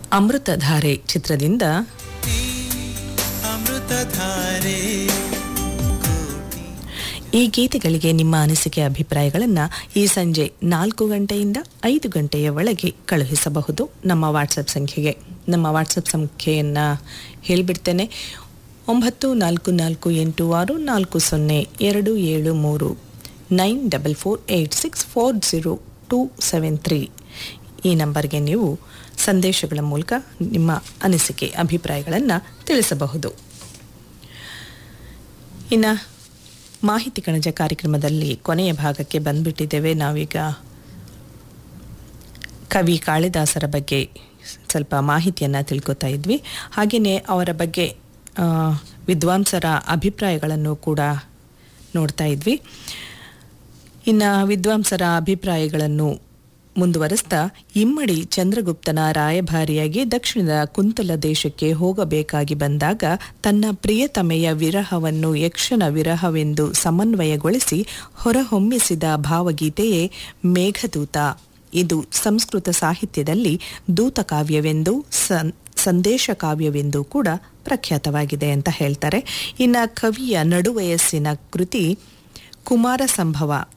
ಅಮೃತಧಾರೆ ಚಿತ್ರದಿಂದ ಅಮೃತಧಾರೆ ಈ ಗೀತೆಗಳಿಗೆ ನಿಮ್ಮ ಅನಿಸಿಕೆ ಅಭಿಪ್ರಾಯಗಳನ್ನು ಈ ಸಂಜೆ ನಾಲ್ಕು ಗಂಟೆಯಿಂದ ಐದು ಗಂಟೆಯ ಒಳಗೆ ಕಳುಹಿಸಬಹುದು ನಮ್ಮ ವಾಟ್ಸಪ್ ಸಂಖ್ಯೆಗೆ ನಮ್ಮ ವಾಟ್ಸಪ್ ಸಂಖ್ಯೆಯನ್ನು ಹೇಳಿಬಿಡ್ತೇನೆ ಒಂಬತ್ತು ನಾಲ್ಕು ನಾಲ್ಕು ಎಂಟು ಆರು ನಾಲ್ಕು ಸೊನ್ನೆ ಎರಡು ಏಳು ಮೂರು nine double four eight six four zero two seven three ಈ ನಂಬರ್ಗೆ ನೀವು ಸಂದೇಶಗಳ ಮೂಲಕ ನಿಮ್ಮ ಅನಿಸಿಕೆ ಅಭಿಪ್ರಾಯಗಳನ್ನು ತಿಳಿಸಬಹುದು ಇನ್ನು ಮಾಹಿತಿ ಕಣಜ ಕಾರ್ಯಕ್ರಮದಲ್ಲಿ ಕೊನೆಯ ಭಾಗಕ್ಕೆ ಬಂದ್ಬಿಟ್ಟಿದ್ದೇವೆ ನಾವೀಗ ಕವಿ ಕಾಳಿದಾಸರ ಬಗ್ಗೆ ಸ್ವಲ್ಪ ಮಾಹಿತಿಯನ್ನು ತಿಳ್ಕೊತಾ ಇದ್ವಿ ಹಾಗೆಯೇ ಅವರ ಬಗ್ಗೆ ಆ, ವಿದ್ವಾಂಸರ ಅಭಿಪ್ರಾಯಗಳನ್ನು ಕೂಡ ನೋಡ್ತಾ ಇದ್ವಿ ಇನ್ನು ವಿದ್ವಾಂಸರ ಅಭಿಪ್ರಾಯಗಳನ್ನು ಮುಂದುವರೆಸ್ತಾ ಇಮ್ಮಡಿ ಚಂದ್ರಗುಪ್ತನ ರಾಯಭಾರಿಯಾಗಿ ದಕ್ಷಿಣದ ಕುಂತಲ ದೇಶಕ್ಕೆ ಹೋಗಬೇಕಾಗಿ ಬಂದಾಗ ತನ್ನ ಪ್ರಿಯತಮೆಯ ವಿರಹವನ್ನು ಯಕ್ಷನ ವಿರಹವೆಂದು ಸಮನ್ವಯಗೊಳಿಸಿ ಹೊರಹೊಮ್ಮಿಸಿದ ಭಾವಗೀತೆಯೇ ಮೇಘದೂತ ಇದು ಸಂಸ್ಕೃತ ಸಾಹಿತ್ಯದಲ್ಲಿ ದೂತಕಾವ್ಯವೆಂದು ಸಂ ಸಂದೇಶ ಕಾವ್ಯವೆಂದು ಕೂಡ ಪ್ರಖ್ಯಾತವಾಗಿದೆ ಅಂತ ಹೇಳ್ತಾರೆ ಇನ್ನು ಕವಿಯ ನಡುವಯಸ್ಸಿನ ಕೃತಿ ಕುಮಾರ ಸಂಭವ